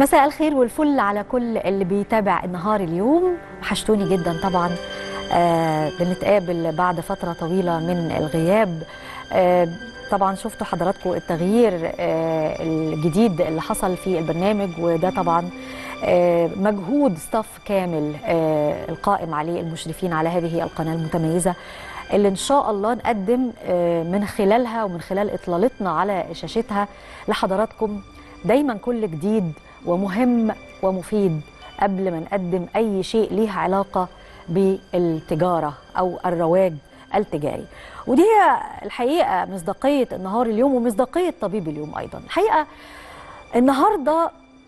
مساء الخير والفل على كل اللي بيتابع النهار اليوم وحشتوني جدا طبعا آه بنتقابل بعد فترة طويلة من الغياب آه طبعا شفتوا حضراتكم التغيير آه الجديد اللي حصل في البرنامج وده طبعا آه مجهود ستاف كامل آه القائم عليه المشرفين على هذه القناة المتميزة اللي ان شاء الله نقدم آه من خلالها ومن خلال اطلالتنا على شاشتها لحضراتكم دايما كل جديد ومهم ومفيد قبل ما نقدم اي شيء ليه علاقه بالتجاره او الرواج التجاري ودي هي الحقيقه مصداقيه النهار اليوم ومصداقيه طبيب اليوم ايضا الحقيقه النهارده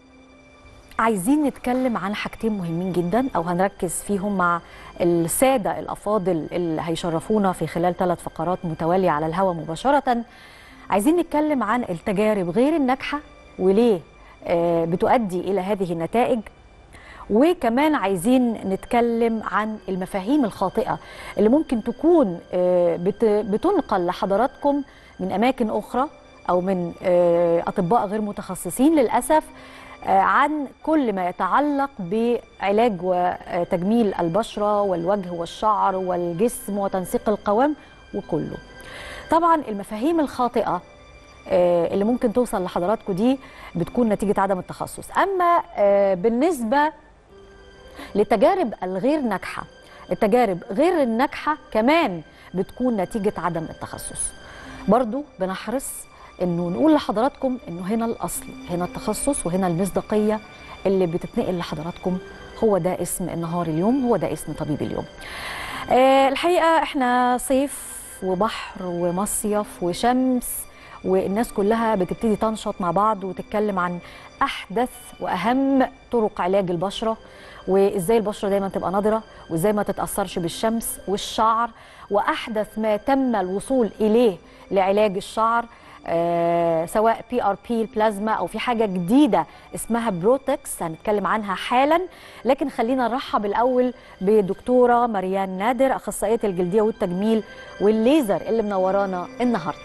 عايزين نتكلم عن حاجتين مهمين جدا او هنركز فيهم مع الساده الافاضل اللي هيشرفونا في خلال ثلاث فقرات متواليه على الهواء مباشره عايزين نتكلم عن التجارب غير الناجحه وليه بتؤدي الى هذه النتائج وكمان عايزين نتكلم عن المفاهيم الخاطئه اللي ممكن تكون بتنقل لحضراتكم من اماكن اخرى او من اطباء غير متخصصين للاسف عن كل ما يتعلق بعلاج وتجميل البشره والوجه والشعر والجسم وتنسيق القوام وكله طبعا المفاهيم الخاطئه اللي ممكن توصل لحضراتكم دي بتكون نتيجه عدم التخصص اما بالنسبه للتجارب الغير ناجحه التجارب غير الناجحه كمان بتكون نتيجه عدم التخصص برضو بنحرص انه نقول لحضراتكم انه هنا الاصل هنا التخصص وهنا المصداقيه اللي بتتنقل لحضراتكم هو ده اسم النهار اليوم هو ده اسم طبيب اليوم أه الحقيقه احنا صيف وبحر ومصيف وشمس والناس كلها بتبتدي تنشط مع بعض وتتكلم عن احدث واهم طرق علاج البشره وازاي البشره دايما تبقى نضره وازاي ما تتاثرش بالشمس والشعر واحدث ما تم الوصول اليه لعلاج الشعر آه سواء بي ار بي البلازما او في حاجه جديده اسمها بروتكس هنتكلم عنها حالا لكن خلينا نرحب الاول بدكتوره مريان نادر اخصائيه الجلديه والتجميل والليزر اللي منورانا النهارده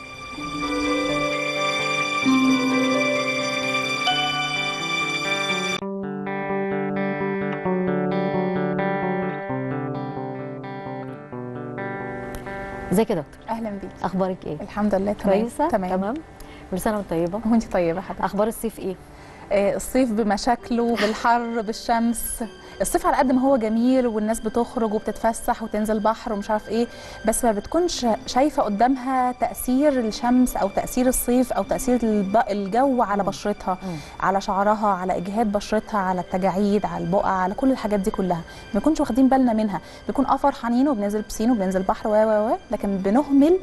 ازيك يا دكتور اهلا بيك اخبارك ايه الحمد لله تمام كويسه تمام تمام كل سنه وانت طيبه وانت طيبه حضرتك اخبار الصيف ايه آه الصيف بمشاكله بالحر بالشمس الصيف على قد ما هو جميل والناس بتخرج وبتتفسح وتنزل بحر ومش عارف ايه بس ما بتكونش شايفه قدامها تاثير الشمس او تاثير الصيف او تاثير الجو على بشرتها مم. على شعرها على اجهاد بشرتها على التجاعيد على البقع على كل الحاجات دي كلها ما بنكونش واخدين بالنا منها بنكون اه فرحانين وبننزل بسين وبننزل بحر و و لكن بنهمل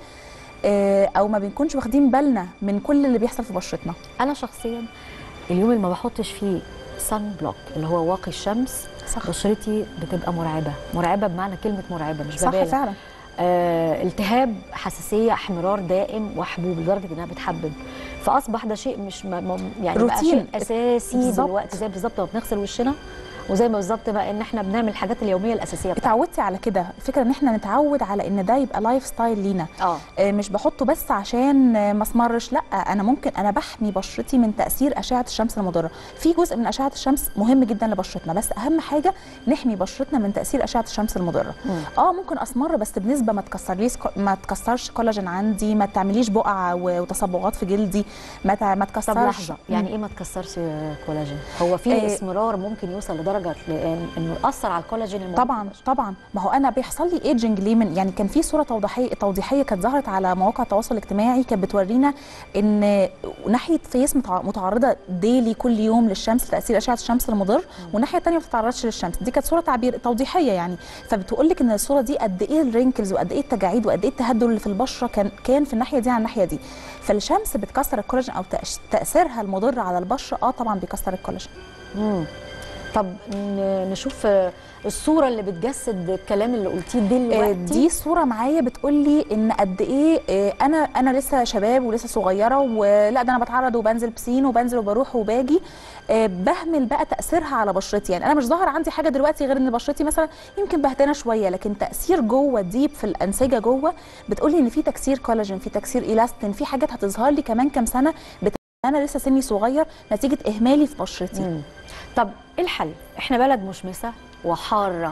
آه او ما بنكونش واخدين بالنا من كل اللي بيحصل في بشرتنا انا شخصيا اليوم اللي ما بحطش فيه سان بلوك اللي هو واقي الشمس صح بشرتي بتبقى مرعبه مرعبه بمعنى كلمه مرعبه مش صح ببالغ فعلا آه التهاب حساسيه احمرار دائم وحبوب لدرجه انها بتحبب فاصبح ده شيء مش م... م... يعني بقى روتين. شيء اساسي بالظبط. دلوقتي زي بالظبط ما بنغسل وشنا وزي ما بالظبط بقى ان احنا بنعمل الحاجات اليوميه الاساسيه بتاعتنا اتعودتي على كده الفكره ان احنا نتعود على ان ده يبقى لايف ستايل لينا اه آه، مش بحطه بس عشان آه، ما اسمرش لا انا ممكن انا بحمي بشرتي من تاثير اشعه الشمس المضره في جزء من اشعه الشمس مهم جدا لبشرتنا بس اهم حاجه نحمي بشرتنا من تاثير اشعه الشمس المضره مم. اه ممكن اسمر بس بنسبه ما تكسرليش ما تكسرش كولاجين عندي ما تعمليش بقع و- وتصبغات في جلدي ما تع- ما طب تكسرش لحظه يعني مم. ايه ما تكسرش كولاجين هو في آه، اسمرار ممكن يوصل لدرجه ل- انه ياثر على الكولاجين الموجود طبعا في البشرة. طبعا ما هو انا بيحصل لي ايجنج ليه من يعني كان في صوره توضيحيه توضيحيه كانت ظهرت على مواقع التواصل الاجتماعي كانت بتورينا ان ناحيه فيس متع- متعرضه ديلي كل يوم للشمس تاثير اشعه الشمس المضر والناحيه الثانيه ما بتتعرضش للشمس دي كانت صوره تعبير توضيحيه يعني فبتقول لك ان الصوره دي قد ايه الرينكلز وقد ايه التجاعيد وقد ايه التهدل اللي في البشره كان كان في الناحيه دي عن الناحيه دي فالشمس بتكسر الكولاجين او تأش- تاثيرها المضر على البشره اه طبعا بيكسر الكولاجين مم. طب ن- نشوف آه، الصوره اللي بتجسد الكلام اللي قلتيه دي آه، دلوقتي دي صوره معايا بتقول لي ان قد ايه آه، انا انا لسه شباب ولسه صغيره ولا ده انا بتعرض وبنزل بسين وبنزل وبروح وباجي آه، بهمل بقى تاثيرها على بشرتي يعني انا مش ظاهر عندي حاجه دلوقتي غير ان بشرتي مثلا يمكن بهتانه شويه لكن تاثير جوه ديب في الانسجه جوه بتقول لي ان في تكسير كولاجين في تكسير الاستين في حاجات هتظهر لي كمان كام سنه انا لسه سني صغير نتيجه اهمالي في بشرتي مم. طب ايه الحل احنا بلد مشمسه وحاره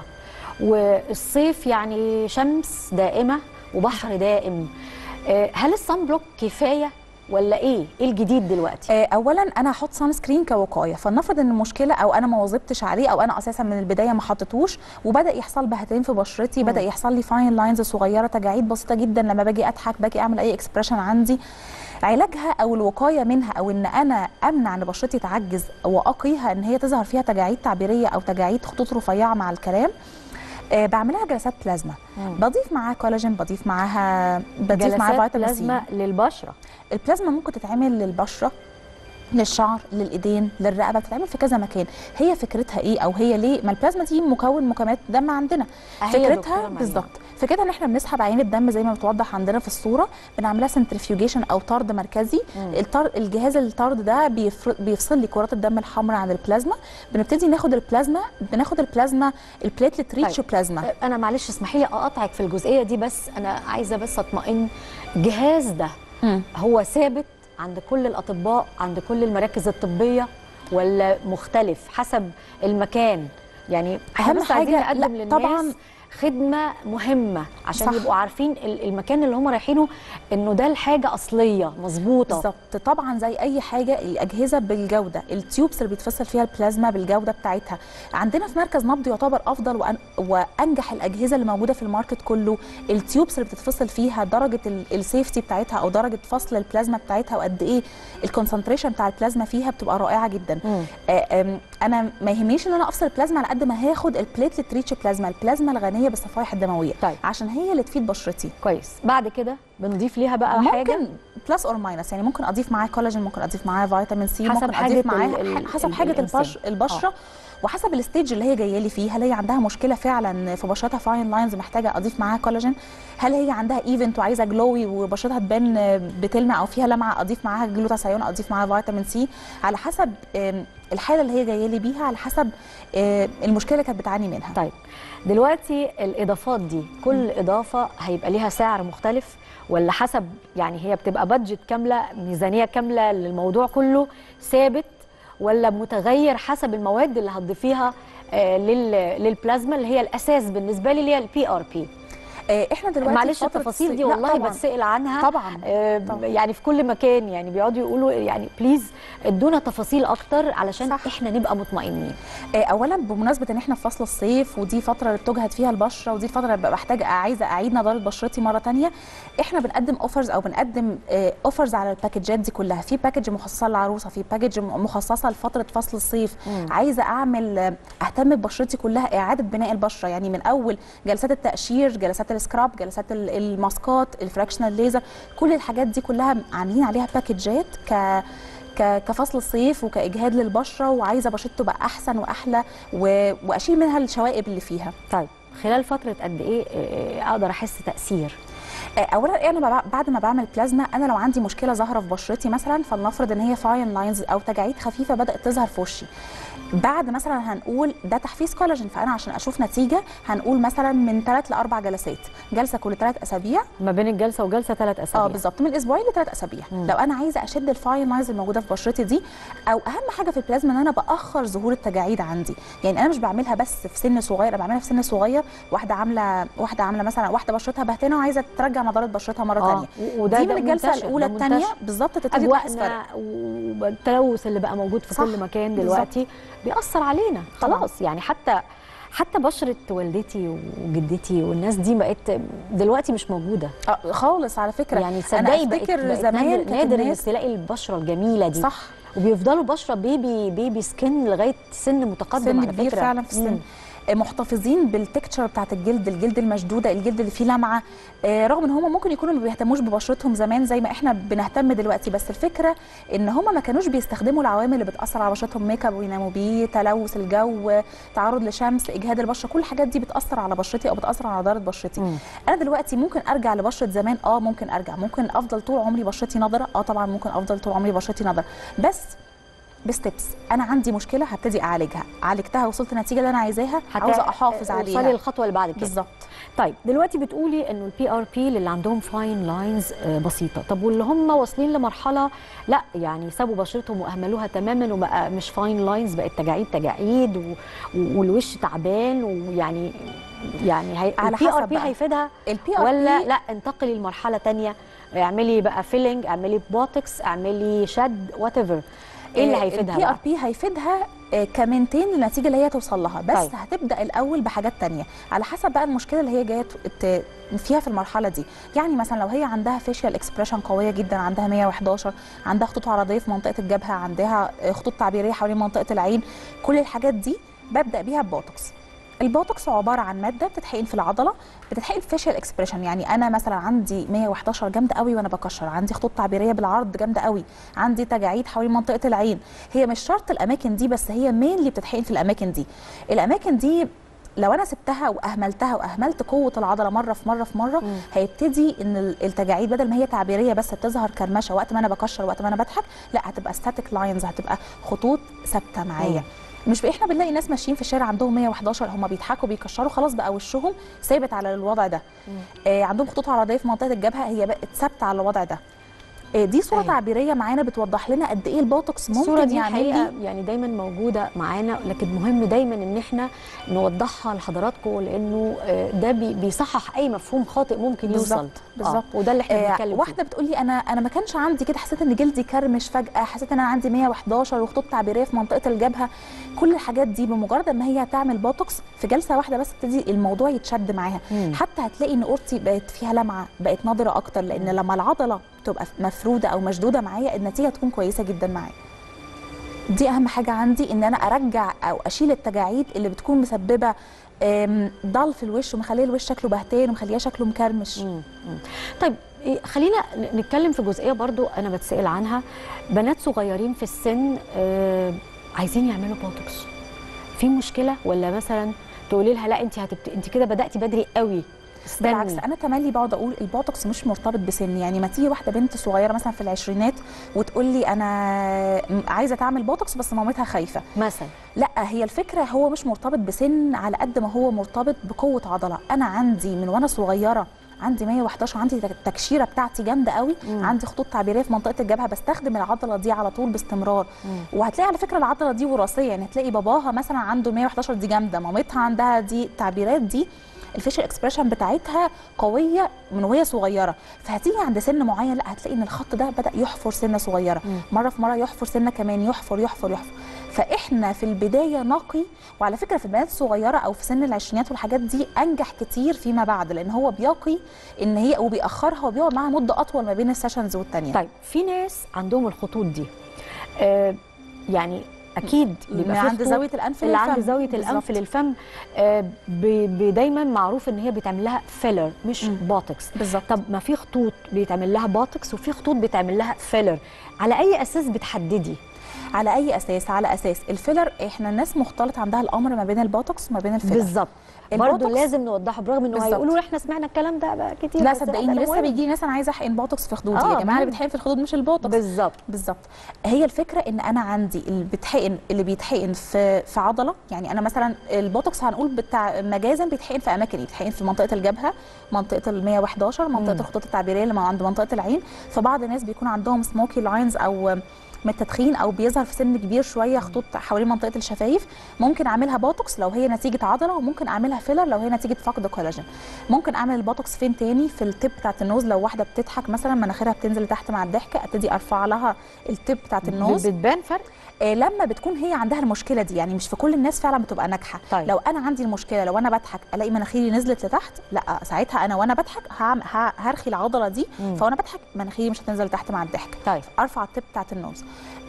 والصيف يعني شمس دائمه وبحر دائم آه، هل الصن بلوك كفايه ولا ايه ايه الجديد دلوقتي آه، اولا انا هحط سان سكرين كوقايه فلنفرض ان المشكله او انا ما واظبتش عليه او انا اساسا من البدايه ما حطيتوش وبدا يحصل بهتين في بشرتي بدا يحصل لي فاين لاينز صغيره تجاعيد بسيطه جدا لما باجي اضحك باجي اعمل اي اكسبريشن عندي علاجها او الوقايه منها او ان انا امنع ان بشرتي تعجز واقيها ان هي تظهر فيها تجاعيد تعبيريه او تجاعيد خطوط رفيعه مع الكلام آه، بعملها جلسات بلازما مم. بضيف معاها كولاجين بضيف معاها بضيف جلسات معاها فيتامين سي بلازما للبشره البلازما ممكن تتعمل للبشره للشعر للايدين للرقبه بتتعمل في كذا مكان هي فكرتها ايه او هي ليه ما البلازما دي مكون مكونات دم عندنا أهي يا دكتورة فكرتها مريم. بالظبط فكده ان احنا بنسحب عين الدم زي ما بتوضح عندنا في الصوره بنعملها سنترفيوجيشن او طرد مركزي مم. الطر... الجهاز الطرد ده بيفر... بيفصل لي كرات الدم الحمراء عن البلازما بنبتدي ناخد البلازما بناخد البلازما البليتلت ريتش طيب. بلازما آه، انا معلش اسمحي لي اقاطعك في الجزئيه دي بس انا عايزه بس اطمئن الجهاز ده مم. هو ثابت عند كل الاطباء عند كل المراكز الطبيه ولا مختلف حسب المكان يعني احنا أهم بس عايزين حاجة- نقدم لا، للناس طبعاً. خدمه مهمه عشان صح. يبقوا عارفين ال- المكان اللي هم رايحينه انه ده الحاجه اصليه مظبوطه بالظبط طبعا زي اي حاجه الاجهزه بالجوده التيوبس اللي بيتفصل فيها البلازما بالجوده بتاعتها عندنا في مركز نبض يعتبر افضل وأن وانجح الاجهزه اللي موجوده في الماركت كله التيوبس اللي بتتفصل فيها درجه ال- السيفتي بتاعتها او درجه فصل البلازما بتاعتها وقد ايه الكونسنتريشن بتاع البلازما فيها بتبقى رائعه جدا مم. آه، آم، انا ما يهمنيش ان انا افصل البلازما على قد ما هاخد البليتلت ريتش بلازما البلازما الغنيه بالصفائح الدمويه طيب. عشان هي اللي تفيد بشرتي كويس بعد كده بنضيف ليها بقى حاجه ممكن بلس اور ماينس يعني ممكن اضيف معاه كولاجين ممكن اضيف معاه فيتامين سي حسب ممكن حاجة اضيف معاه ال- ال- حسب ال- حاجه الإنسان. البش البشره وحسب الستيج اللي هي جايه لي فيه هل هي عندها مشكله فعلا في بشرتها فاين لاينز محتاجه اضيف معاها كولاجين هل هي عندها ايفنت وعايزه جلوي وبشرتها تبان بتلمع او فيها لمعه اضيف معاها جلوتاثيون اضيف معاها فيتامين سي على حسب آم، الحاله اللي هي جايه لي بيها على حسب آم، المشكله اللي كانت بتعاني منها طيب دلوقتي الاضافات دي كل اضافه هيبقى ليها سعر مختلف ولا حسب يعني هي بتبقى بادجت كامله ميزانيه كامله للموضوع كله ثابت ولا متغير حسب المواد اللي هتضيفيها آه، لل- للبلازما اللي هي الاساس بالنسبه لي اللي هي البي ار بي آه، احنا دلوقتي معلش في فترة التفاصيل دي الصيف- لا والله طبعاً. بتسال عنها طبعا آه، طبعاً. يعني في كل مكان يعني بيقعدوا يقولوا يعني بليز ادونا تفاصيل اكتر علشان صح. احنا نبقى مطمئنين آه، اولا بمناسبه ان احنا في فصل الصيف ودي فتره اللي بتجهد فيها البشره ودي الفتره اللي ببقى محتاجه عايزه اعيد نضاره بشرتي مره تانية احنا بنقدم اوفرز او بنقدم اوفرز على الباكجات دي كلها في باكج مخصصه للعروسه في باكج مخصصه لفتره فصل الصيف مم. عايزه اعمل آه، اهتم ببشرتي كلها اعاده بناء البشره يعني من اول جلسات التقشير جلسات السكراب جلسات ال- الماسكات الفراكشنال ليزر كل الحاجات دي كلها عاملين عليها باكجات ك ك- كفصل الصيف وكاجهاد للبشره وعايزه بشرتي تبقى احسن واحلى و... واشيل منها الشوائب اللي فيها طيب خلال فتره قد ايه آه، اقدر احس تاثير آه، اولا انا بع- بعد ما بعمل بلازما انا لو عندي مشكله ظاهره في بشرتي مثلا فلنفرض ان هي فاين لاينز او تجاعيد خفيفه بدات تظهر في وشي بعد مثلا هنقول ده تحفيز كولاجين فانا عشان اشوف نتيجه هنقول مثلا من ثلاث لاربع جلسات جلسه كل ثلاث اسابيع ما بين الجلسه وجلسه ثلاث اسابيع اه بالظبط من اسبوعين لثلاث اسابيع مم. لو انا عايزه اشد الفاين لاينز الموجوده في بشرتي دي او اهم حاجه في البلازما ان انا باخر ظهور التجاعيد عندي يعني انا مش بعملها بس في سن صغير انا بعملها في سن صغير واحده عامله واحده عامله مثلا واحده بشرتها بهتانه وعايزه ترجع نضاره بشرتها مره آه، ثانيه و- وده دي ده من الجلسه منتشر، الاولى ده الثانيه منتشر. بالظبط تبتدي تلاحظ فرق اجواءنا والتلوث اللي بقى موجود في صح، كل مكان بالظبط. دلوقتي بيأثر علينا طبعاً. خلاص يعني حتى حتى بشرة والدتي وجدتي والناس دي بقت دلوقتي مش موجودة آه خالص على فكره يعني انا تصدقي بقت, افتكر بقت زمان نادر, كانت نادر انك الناس تلاقي البشرة الجميلة دي صح وبيفضلوا بشرة بيبي بيبي سكين لغاية سن متقدم سن على كبير فكرة فعلا في السن مم. محتفظين بالتكتشر بتاعت الجلد الجلد المشدوده الجلد اللي فيه لمعه آه، رغم ان هم ممكن يكونوا ما بيهتموش ببشرتهم زمان زي ما احنا بنهتم دلوقتي بس الفكره ان هم ما كانوش بيستخدموا العوامل اللي بتاثر على بشرتهم ميك اب ويناموا بيه تلوث الجو تعرض لشمس اجهاد البشره كل الحاجات دي بتاثر على بشرتي او بتاثر على نضاره بشرتي مم. انا دلوقتي ممكن ارجع لبشره زمان اه ممكن ارجع ممكن افضل طول عمري بشرتي نضره اه طبعا ممكن افضل طول عمري بشرتي نضره بس بستبس انا عندي مشكله هبتدي اعالجها عالجتها وصلت النتيجه اللي انا عايزاها هت- عاوزه احافظ وصلي عليها للخطوه اللي بعد كده بالظبط طيب دلوقتي بتقولي انه البي ار بي اللي عندهم فاين لاينز بسيطه طب واللي هم واصلين لمرحله لا يعني سابوا بشرتهم واهملوها تماما وبقى مش فاين لاينز بقت تجاعيد تجاعيد و... و- والوش تعبان ويعني يعني هي... على البي ار حسب بي بقى. هيفيدها البي ار ولا بي لا انتقلي لمرحله تانية اعملي بقى فيلينج اعملي بوتكس اعملي شد وات ايفر ايه اللي هيفيدها البي ار بقى بي هيفيدها آه، كمنتين للنتيجه اللي هي توصل لها بس طيب. طيب. هتبدا الاول بحاجات تانية على حسب بقى المشكله اللي هي جايه ت- فيها في المرحله دي يعني مثلا لو هي عندها فيشيال اكسبريشن قويه جدا عندها 111 عندها خطوط عرضيه في منطقه الجبهه عندها آه، خطوط تعبيريه حوالين منطقه العين كل الحاجات دي ببدا بيها ببوتوكس البوتوكس عباره عن ماده بتتحقن في العضله بتتحقن فيشيال اكسبريشن يعني انا مثلا عندي 111 جامده قوي وانا بكشر عندي خطوط تعبيريه بالعرض جامده قوي عندي تجاعيد حوالين منطقه العين هي مش شرط الاماكن دي بس هي مين اللي بتتحقن في الاماكن دي الاماكن دي لو انا سبتها واهملتها واهملت قوه العضله مره في مره في مره مم. هيبتدي ان ال- التجاعيد بدل ما هي تعبيريه بس بتظهر كرمشه وقت ما انا بكشر وقت ما انا بضحك لا هتبقى ستاتيك لاينز هتبقى خطوط ثابته معايا مش احنا بنلاقي ناس ماشيين في الشارع عندهم 111 هم بيضحكوا بيكشروا خلاص بقى وشهم ثابت على الوضع ده آه عندهم خطوط عرضيه في منطقه الجبهه هي بقت ثابته على الوضع ده آه دي صوره أيوة. تعبيريه معانا بتوضح لنا قد ايه البوتوكس ممكن الصورة دي يعمل لي الحقيقة يعني دايما موجودة معانا لكن مهم دايما ان احنا نوضحها لحضراتكم لانه آه، ده بي- بيصحح اي مفهوم خاطئ ممكن يوصل بالظبط، بالظبط. آه، وده اللي احنا آه بنتكلم فيه واحده بتقول لي انا انا ما كانش عندي كده حسيت ان جلدي كرمش فجاه حسيت ان انا عندي 111 وخطوط تعبيريه في منطقه الجبهه كل الحاجات دي بمجرد ما هي تعمل بوتوكس في جلسه واحده بس تبتدي الموضوع يتشد معاها مم. حتى هتلاقي ان اورتي بقت فيها لمعه بقت نضره اكتر لان لما العضله تبقى مفروده او مشدوده معايا النتيجه تكون كويسه جدا معايا دي اهم حاجه عندي ان انا ارجع او اشيل التجاعيد اللي بتكون مسببه آم، ضل في الوش ومخليه الوش شكله بهتان ومخليه شكله مكرمش مم. مم. طيب إيه، خلينا ن- نتكلم في جزئيه برضو انا بتسال عنها بنات صغيرين في السن آه عايزين يعملوا بوتوكس في مشكله ولا مثلا تقولي لها لا انت هتبت... انت كده بداتي بدري قوي استني. بالعكس انا تملي بقعد اقول البوتوكس مش مرتبط بسن يعني ما تيجي واحده بنت صغيره مثلا في العشرينات وتقول لي انا م- عايزه تعمل بوتوكس بس مامتها خايفه مثلا لا هي الفكره هو مش مرتبط بسن على قد ما هو مرتبط بقوه عضله انا عندي من وانا صغيره عندي 111 عندي تك- التكشيره بتاعتي جامده قوي مم. عندي خطوط تعبيريه في منطقه الجبهه بستخدم العضله دي على طول باستمرار مم. وهتلاقي على فكره العضله دي وراثيه يعني هتلاقي باباها مثلا عنده 111 دي جامده مامتها عندها دي التعبيرات دي الفيشل اكسبريشن بتاعتها قويه من وهي صغيره فهتيجي عند سن معين لا هتلاقي ان الخط ده بدا يحفر سنه صغيره مم. مره في مره يحفر سنه كمان يحفر يحفر يحفر فاحنا في البدايه نقي وعلى فكره في البنات الصغيره او في سن العشرينات والحاجات دي انجح كتير فيما بعد لان هو بيقي ان هي وبيأخرها وبيقعد معاها مده اطول ما بين السيشنز والتانيه طيب في ناس عندهم الخطوط دي آه يعني اكيد اللي بيبقى في عند خطوط زاويه الانف اللي عند للفم. زاويه الانف بالظبط. للفم آه ب- ب- دايما معروف ان هي بيتعمل لها فيلر مش مم. بوتوكس بالظبط طب ما في خطوط بيتعمل لها بوتوكس وفي خطوط بيتعمل لها فيلر على اي اساس بتحددي على اي اساس على اساس الفيلر احنا الناس مختلط عندها الامر ما بين البوتوكس وما بين الفيلر بالظبط برضه البوتوكس- لازم نوضحه برغم انه بالظبط. هيقولوا احنا سمعنا الكلام ده بقى كتير لا بس ده صدقيني لسه مهم. بيجي ناس انا عايزه احقن بوتوكس في خدودي آه، يا جماعه مهم. اللي بيتحقن في الخدود مش البوتوكس بالظبط بالظبط هي الفكره ان انا عندي اللي بيتحقن اللي بيتحقن في في عضله يعني انا مثلا البوتوكس هنقول بتاع مجازا بيتحقن في اماكن بيتحقن في منطقه الجبهه منطقه ال 111 منطقه مم. الخطوط التعبيريه اللي عند منطقه العين فبعض الناس بيكون عندهم سموكي لاينز او من التدخين او بيظهر في سن كبير شويه خطوط حوالين منطقه الشفايف ممكن اعملها بوتوكس لو هي نتيجه عضله وممكن اعملها فيلر لو هي نتيجه فقد كولاجين ممكن اعمل البوتوكس فين تاني في التب بتاعت النوز لو واحده بتضحك مثلا مناخيرها بتنزل لتحت مع الضحكه ابتدي ارفع لها التب بتاعت النوز بتبان فرق آه لما بتكون هي عندها المشكله دي يعني مش في كل الناس فعلا بتبقى ناجحه طيب. لو انا عندي المشكله لو انا بضحك الاقي مناخيري نزلت لتحت لا ساعتها انا وانا بضحك هعم- ه- هرخي العضله دي مم. فوانا بضحك مناخيري مش هتنزل لتحت مع الضحك طيب ارفع التب بتاعت النوز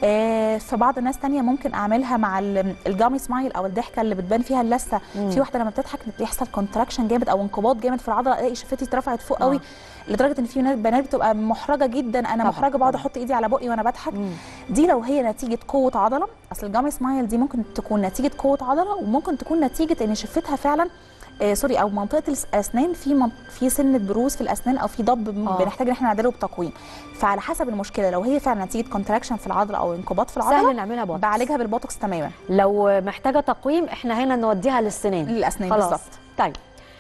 آه في بعض الناس تانية ممكن اعملها مع ال- الجامي سمايل او الضحكه اللي بتبان فيها اللثه مم. في واحده لما بتضحك بيحصل كونتراكشن جامد او انقباض جامد في العضله الاقي شفتي اترفعت فوق قوي لدرجه ان في ناس بنات بتبقى محرجه جدا انا طبعاً، محرجه بقعد طبعاً. احط ايدي على بقي وانا بضحك مم. دي لو هي نتيجه قوه عضله اصل الجامي سمايل دي ممكن تكون نتيجه قوه عضله وممكن تكون نتيجه ان شفتها فعلا آه سوري او منطقه الاسنان في من... في سنه بروز في الاسنان او في ضب آه. بنحتاج ان احنا نعدله بتقويم فعلى حسب المشكله لو هي فعلا نتيجه كونتراكشن في العضله او انقباض في العضله سهل نعملها بوتوكس بعالجها بالبوتوكس تماما لو محتاجه تقويم احنا هنا نوديها للسنان للاسنان خلاص بالظبط طيب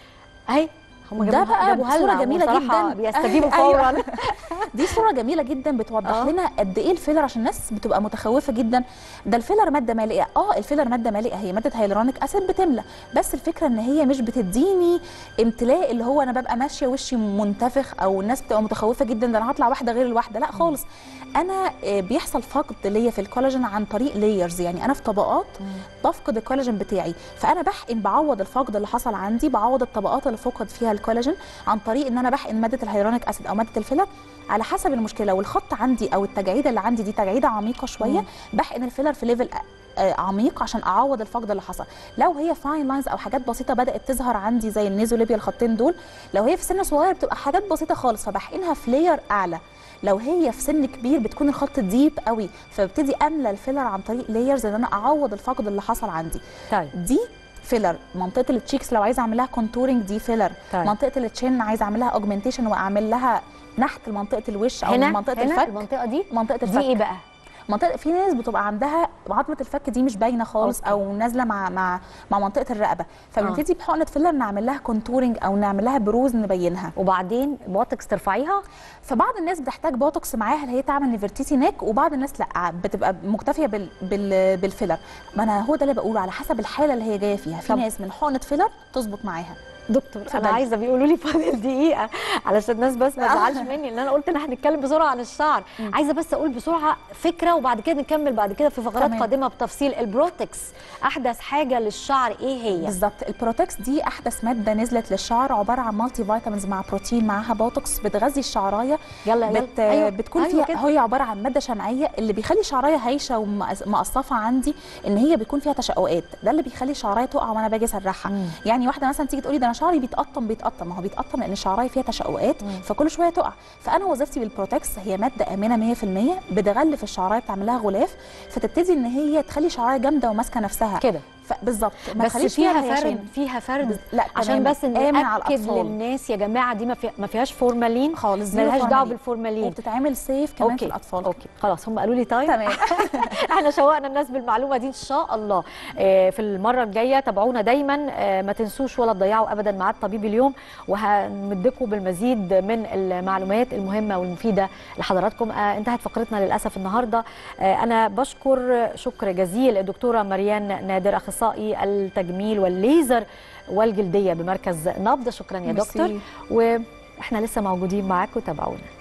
اهي هم ده جابوها- بقى جابوها بصورة لنا جميلة وصراحة جداً. بيستجيبوا أيوة. فورا دي صوره جميله جدا بتوضح آه. لنا قد ايه الفيلر عشان الناس بتبقى متخوفه جدا ده الفيلر ماده مالئه اه الفيلر ماده مالئه هي ماده هيلورونيك اسيد بتملى بس الفكره ان هي مش بتديني امتلاء اللي هو انا ببقى ماشيه وشي منتفخ او الناس بتبقى متخوفه جدا ده انا هطلع واحده غير الواحده لا خالص انا آه، بيحصل فقد ليا في الكولاجين عن طريق لايرز يعني انا في طبقات بفقد الكولاجين بتاعي فانا بحقن بعوض الفقد اللي حصل عندي بعوض الطبقات اللي فقد فيها الكولاجين عن طريق ان انا بحقن ماده الهيرونيك اسيد او ماده الفيلر على حسب المشكله والخط عندي او التجعيده اللي عندي دي تجعيده عميقه شويه مم. بحقن الفيلر في ليفل آه، عميق عشان اعوض الفقد اللي حصل لو هي فاين لاينز او حاجات بسيطه بدات تظهر عندي زي النيزوليبيا الخطين دول لو هي في سن صغير بتبقى حاجات بسيطه خالص فبحقنها في لاير اعلى لو هي في سن كبير بتكون الخط ديب قوي فببتدي املى الفيلر عن طريق لايرز ان انا اعوض الفقد اللي حصل عندي طيب دي فيلر منطقه التشيكس لو عايزه اعمل لها كونتورنج دي فيلر طيب. منطقه التشين عايزه اعمل لها اوجمنتيشن واعمل لها نحت لمنطقه الوش او هنا منطقه هنا الفك المنطقه دي منطقه الفك دي ايه بقى منطقه في ناس بتبقى عندها عظمه الفك دي مش باينه خالص أوكي. او نازله مع مع مع منطقه الرقبه فبنبتدي بحقنه فيلر نعمل لها كونتورنج او نعمل لها بروز نبينها وبعدين بوتوكس ترفعيها فبعض الناس بتحتاج بوتوكس معاها اللي هي تعمل نيفرتيتي نيك وبعض الناس لا بتبقى مكتفيه بال بال بالفيلر ما انا هو ده اللي بقوله على حسب الحاله اللي هي جايه فيها في طب. ناس من حقنه فيلر تظبط معاها دكتور انا اتفضلي. عايزه بيقولوا لي فاضل دقيقه علشان الناس بس ما تزعلش مني لان انا قلت ان احنا هنتكلم بسرعه عن الشعر عايزه بس اقول بسرعه فكره وبعد كده نكمل بعد كده في فقرات تمام. قادمه بتفصيل البروتكس احدث حاجه للشعر ايه هي بالظبط البروتكس دي احدث ماده نزلت للشعر عباره عن مالتي فيتامينز مع بروتين معاها بوتوكس بتغذي الشعرايه يلا يلا بت... أيوة. بتكون أيوة فيها كده. هي عباره عن ماده شمعيه اللي بيخلي شعرايه هايشه ومقصفه عندي ان هي بيكون فيها تشققات ده اللي بيخلي شعرايه تقع وانا باجي اسرحها مم. يعني واحده مثلا تيجي تقولي ده انا شعري بيتقطم بيتقطم ما هو بيتقطم لان شعرايه فيها تشققات فكل شويه تقع فانا وظيفتي بالبروتكس هي ماده امنه 100% بتغلف الشعرايه بتعمل لها غلاف فتبتدي ان هي تخلي شعرايه جامده وماسكه نفسها كده ف- بالظبط ما بس تخليش فيها هيشان. فرد فيها فرد لا عشان تماماً. بس آمن على ناكد الأطفال. للناس يا جماعه دي ما في- ما فيهاش فورمالين خالص زيرو ملهاش دعوه فورمالين. بالفورمالين وبتتعمل سيف كمان في الاطفال اوكي خلاص هم قالوا لي تايم تمام احنا شوقنا الناس بالمعلومه دي ان شاء الله آه، في المره الجايه تابعونا دايما آه، ما تنسوش ولا تضيعوا ابدا ميعاد طبيب اليوم وهنمدكم بالمزيد من المعلومات المهمه والمفيده لحضراتكم آه، انتهت فقرتنا للاسف النهارده آه، انا بشكر شكر جزيل الدكتوره مريان نادر اخصائي التجميل والليزر والجلديه بمركز نبض شكرا يا ميرسي. دكتور واحنا لسه موجودين معاكم تابعونا